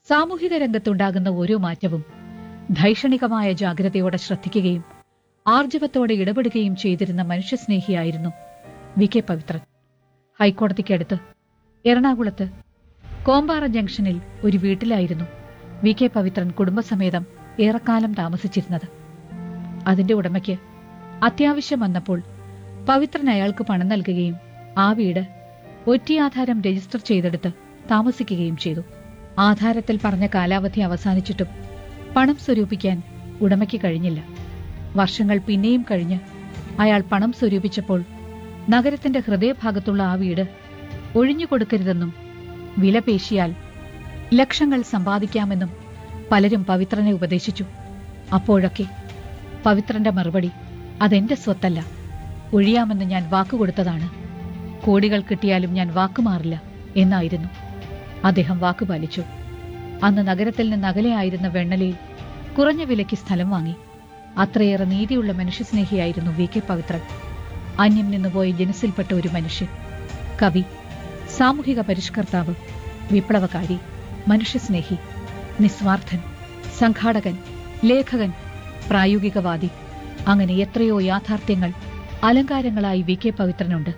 സാമൂഹിക രംഗത്തുണ്ടാകുന്ന ഓരോ മാറ്റവും ധൈഷണികമായ ജാഗ്രതയോടെ ശ്രദ്ധിക്കുകയും ആർജവത്തോടെ ഇടപെടുകയും ചെയ്തിരുന്ന മനുഷ്യസ്നേഹിയായിരുന്നു വി കെ പവിത്രൻ ഹൈക്കോടതിക്കടുത്ത് എറണാകുളത്ത് കോമ്പാറ ജംഗ്ഷനിൽ ഒരു വീട്ടിലായിരുന്നു വി കെ പവിത്രൻ കുടുംബസമേതം ഏറെക്കാലം താമസിച്ചിരുന്നത് അതിന്റെ ഉടമയ്ക്ക് അത്യാവശ്യം വന്നപ്പോൾ പവിത്രൻ അയാൾക്ക് പണം നൽകുകയും ആ വീട് ഒറ്റിയാധാരം രജിസ്റ്റർ ചെയ്തെടുത്ത് താമസിക്കുകയും ചെയ്തു ആധാരത്തിൽ പറഞ്ഞ കാലാവധി അവസാനിച്ചിട്ടും പണം സ്വരൂപിക്കാൻ ഉടമയ്ക്ക് കഴിഞ്ഞില്ല വർഷങ്ങൾ പിന്നെയും കഴിഞ്ഞ് അയാൾ പണം സ്വരൂപിച്ചപ്പോൾ നഗരത്തിന്റെ ഹൃദയഭാഗത്തുള്ള ആ വീട് ഒഴിഞ്ഞുകൊടുക്കരുതെന്നും വില പേശിയാൽ ലക്ഷങ്ങൾ സമ്പാദിക്കാമെന്നും പലരും പവിത്രനെ ഉപദേശിച്ചു അപ്പോഴൊക്കെ പവിത്രന്റെ മറുപടി അതെന്റെ സ്വത്തല്ല ഒഴിയാമെന്ന് ഞാൻ വാക്കുകൊടുത്തതാണ് കോടികൾ കിട്ടിയാലും ഞാൻ വാക്കുമാറില്ല എന്നായിരുന്നു അദ്ദേഹം വാക്ക് പാലിച്ചു അന്ന് നഗരത്തിൽ നിന്ന് അകലെയായിരുന്ന വെണ്ണലയിൽ കുറഞ്ഞ വിലയ്ക്ക് സ്ഥലം വാങ്ങി അത്രയേറെ നീതിയുള്ള മനുഷ്യസ്നേഹിയായിരുന്നു വി കെ പവിത്രൻ അന്യം നിന്നുപോയ ജനസിൽപ്പെട്ട ഒരു മനുഷ്യൻ കവി സാമൂഹിക പരിഷ്കർത്താവ് വിപ്ലവകാരി മനുഷ്യസ്നേഹി നിസ്വാർത്ഥൻ സംഘാടകൻ ലേഖകൻ പ്രായോഗികവാദി അങ്ങനെ എത്രയോ യാഥാർത്ഥ്യങ്ങൾ അലങ്കാരങ്ങളായി വി കെ പവിത്രനുണ്ട്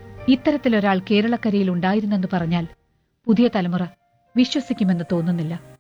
ഇത്തരത്തിലൊരാൾ കേരളക്കരയിൽ ഉണ്ടായിരുന്നെന്ന് പറഞ്ഞാൽ പുതിയ തലമുറ വിശ്വസിക്കുമെന്ന് തോന്നുന്നില്ല